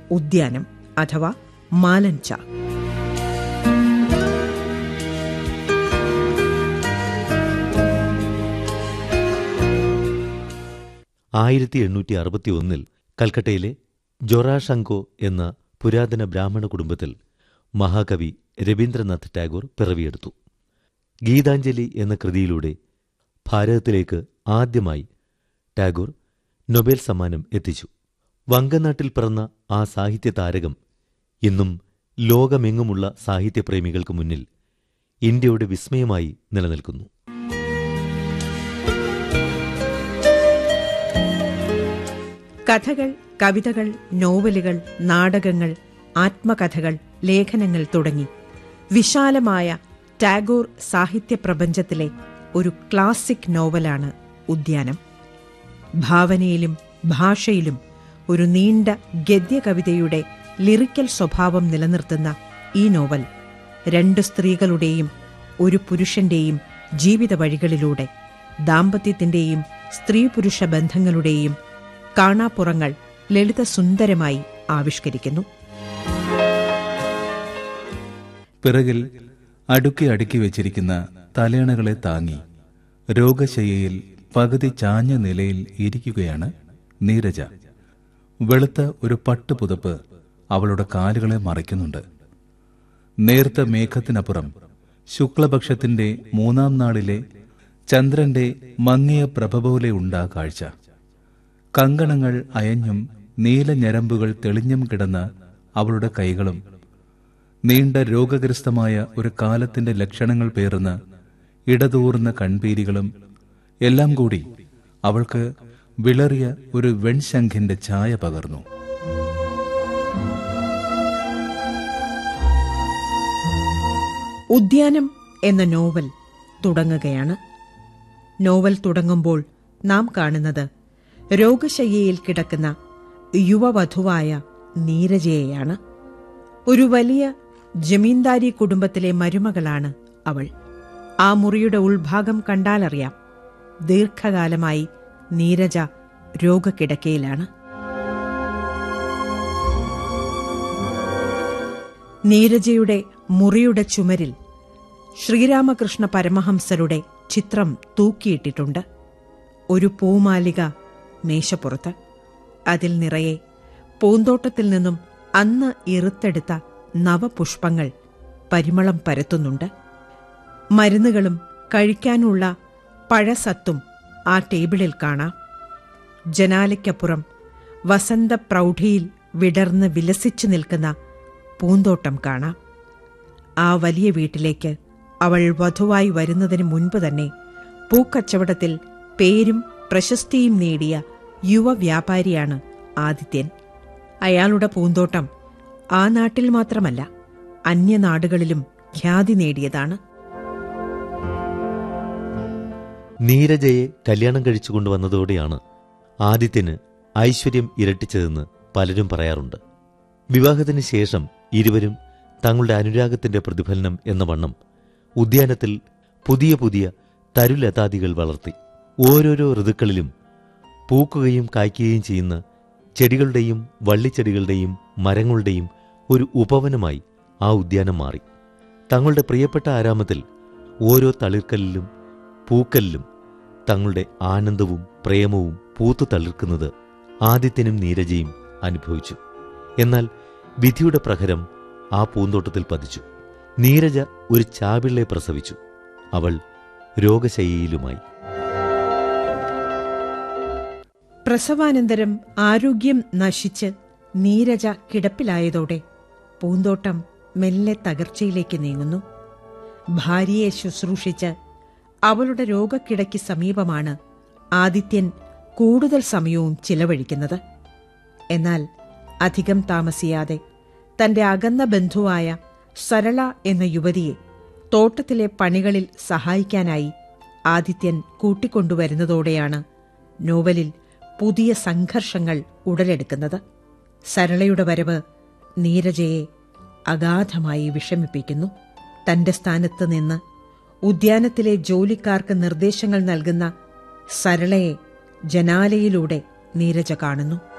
ഉദ്യാനം അഥവാ മാലൻച ആയിരത്തി എണ്ണൂറ്റി അറുപത്തി ഒന്നിൽ കൽക്കട്ടയിലെ ജൊറാഷങ്കോ എന്ന പുരാതന ബ്രാഹ്മണ കുടുംബത്തിൽ മഹാകവി രവീന്ദ്രനാഥ് ടാഗോർ പിറവിയെടുത്തു ഗീതാഞ്ജലി എന്ന കൃതിയിലൂടെ ഭാരതത്തിലേക്ക് ആദ്യമായി ടാഗോർ നൊബേൽ സമ്മാനം എത്തിച്ചു വങ്കനാട്ടിൽ പിറന്ന ആ സാഹിത്യ താരകം ഇന്നും ലോകമെങ്ങുമുള്ള സാഹിത്യപ്രേമികൾക്ക് മുന്നിൽ ഇന്ത്യയുടെ വിസ്മയമായി നിലനിൽക്കുന്നു കഥകൾ കവിതകൾ നോവലുകൾ നാടകങ്ങൾ ആത്മകഥകൾ ലേഖനങ്ങൾ തുടങ്ങി വിശാലമായ ടാഗോർ സാഹിത്യ പ്രപഞ്ചത്തിലെ ഒരു ക്ലാസിക് നോവലാണ് ഉദ്യാനം ഭാവനയിലും ഭാഷയിലും ഒരു നീണ്ട ഗദ്യകവിതയുടെ ലിറിക്കൽ സ്വഭാവം നിലനിർത്തുന്ന ഈ നോവൽ രണ്ട് സ്ത്രീകളുടെയും ഒരു പുരുഷന്റെയും ജീവിത വഴികളിലൂടെ ദാമ്പത്യത്തിന്റെയും സ്ത്രീ പുരുഷ ബന്ധങ്ങളുടെയും കാണാപ്പുറങ്ങൾ ലളിതസുന്ദരമായി ആവിഷ്കരിക്കുന്നു പിറകിൽ അടുക്കി അടുക്കി വെച്ചിരിക്കുന്ന തലയണകളെ താങ്ങി രോഗശയ്യയിൽ പകുതി ചാഞ്ഞ നിലയിൽ ഇരിക്കുകയാണ് നീരജ വെളുത്ത ഒരു പട്ടുപുതപ്പ് അവളുടെ കാലുകളെ മറയ്ക്കുന്നുണ്ട് നേർത്ത മേഘത്തിനപ്പുറം ശുക്ലപക്ഷത്തിന്റെ മൂന്നാം നാളിലെ ചന്ദ്രന്റെ മങ്ങിയ പ്രഭ പോലെ ഉണ്ടാ കാഴ്ച കങ്കണങ്ങൾ അയഞ്ഞും നീല ഞരമ്പുകൾ തെളിഞ്ഞും കിടന്ന അവളുടെ കൈകളും നീണ്ട രോഗഗ്രസ്തമായ ഒരു കാലത്തിന്റെ ലക്ഷണങ്ങൾ പേറുന്ന ഇടതൂർന്ന കൺപീരികളും എല്ലാം കൂടി അവൾക്ക് വിളറിയ ഒരു വെൺശംഖിന്റെ ഛായ പകർന്നു ഉദ്യാനം എന്ന നോവൽ തുടങ്ങുകയാണ് നോവൽ തുടങ്ങുമ്പോൾ നാം കാണുന്നത് രോഗശയ്യയിൽ കിടക്കുന്ന യുവവധുവായ നീരജയെയാണ് ഒരു വലിയ ജമീന്ദാരി കുടുംബത്തിലെ മരുമകളാണ് അവൾ ആ മുറിയുടെ ഉൾഭാഗം കണ്ടാലറിയാം ദീർഘകാലമായി നീരജ രോഗക്കിടക്കയിലാണ് നീരജയുടെ മുറിയുടെ ചുമരിൽ ശ്രീരാമകൃഷ്ണ പരമഹംസരുടെ ചിത്രം തൂക്കിയിട്ടിട്ടുണ്ട് ഒരു പൂമാലിക മേശപ്പുറത്ത് അതിൽ നിറയെ പൂന്തോട്ടത്തിൽ നിന്നും അന്ന് ഇറുത്തെടുത്ത നവപുഷ്പങ്ങൾ പരിമളം പരത്തുന്നുണ്ട് മരുന്നുകളും കഴിക്കാനുള്ള പഴസത്തും ആ ടേബിളിൽ കാണാം ജനാലയ്ക്കപ്പുറം വസന്ത പ്രൗഢിയിൽ വിടർന്ന് വിലസിച്ചു നിൽക്കുന്ന പൂന്തോട്ടം കാണാം ആ വലിയ വീട്ടിലേക്ക് അവൾ വധുവായി വരുന്നതിന് മുൻപ് തന്നെ പൂക്കച്ചവടത്തിൽ പേരും പ്രശസ്തിയും നേടിയ യുവ വ്യാപാരിയാണ് ആദിത്യൻ അയാളുടെ പൂന്തോട്ടം ആ നാട്ടിൽ മാത്രമല്ല അന്യനാടുകളിലും ഖ്യാതി നേടിയതാണ് നീരജയെ കല്യാണം കഴിച്ചു കൊണ്ടുവന്നതോടെയാണ് ആദിത്യന് ഐശ്വര്യം ഇരട്ടിച്ചതെന്ന് പലരും പറയാറുണ്ട് വിവാഹത്തിന് ശേഷം ഇരുവരും തങ്ങളുടെ അനുരാഗത്തിന്റെ പ്രതിഫലനം എന്ന വണ്ണം ഉദ്യാനത്തിൽ പുതിയ പുതിയ തരുലതാദികൾ വളർത്തി ഓരോരോ ഋതുക്കളിലും പൂക്കുകയും കായ്ക്കുകയും ചെയ്യുന്ന ചെടികളുടെയും വള്ളിച്ചെടികളുടെയും മരങ്ങളുടെയും ഒരു ഉപവനമായി ആ ഉദ്യാനം മാറി തങ്ങളുടെ പ്രിയപ്പെട്ട ആരാമത്തിൽ ഓരോ തളിർക്കല്ലിലും പൂക്കല്ലിലും തങ്ങളുടെ ആനന്ദവും പ്രേമവും പൂത്തു തളിർക്കുന്നത് ആദിത്യനും നീരജയും അനുഭവിച്ചു എന്നാൽ വിധിയുടെ പ്രഹരം ആ പൂന്തോട്ടത്തിൽ പതിച്ചു നീരജ ഒരു ചാപിള്ളെ പ്രസവിച്ചു അവൾ രോഗശയ്യയിലുമായി പ്രസവാനന്തരം ആരോഗ്യം നശിച്ച് നീരജ കിടപ്പിലായതോടെ പൂന്തോട്ടം മെല്ലെ തകർച്ചയിലേക്ക് നീങ്ങുന്നു ഭാര്യയെ ശുശ്രൂഷിച്ച് അവളുടെ രോഗക്കിടയ്ക്ക് സമീപമാണ് ആദിത്യൻ കൂടുതൽ സമയവും ചിലവഴിക്കുന്നത് എന്നാൽ അധികം താമസിയാതെ തന്റെ അകന്ന ബന്ധുവായ സരള എന്ന യുവതിയെ തോട്ടത്തിലെ പണികളിൽ സഹായിക്കാനായി ആദിത്യൻ കൂട്ടിക്കൊണ്ടുവരുന്നതോടെയാണ് നോവലിൽ പുതിയ സംഘർഷങ്ങൾ ഉടലെടുക്കുന്നത് സരളയുടെ വരവ് നീരജയെ അഗാധമായി വിഷമിപ്പിക്കുന്നു തന്റെ സ്ഥാനത്ത് നിന്ന് ഉദ്യാനത്തിലെ ജോലിക്കാർക്ക് നിർദ്ദേശങ്ങൾ നൽകുന്ന സരളയെ ജനാലയിലൂടെ നീരജ കാണുന്നു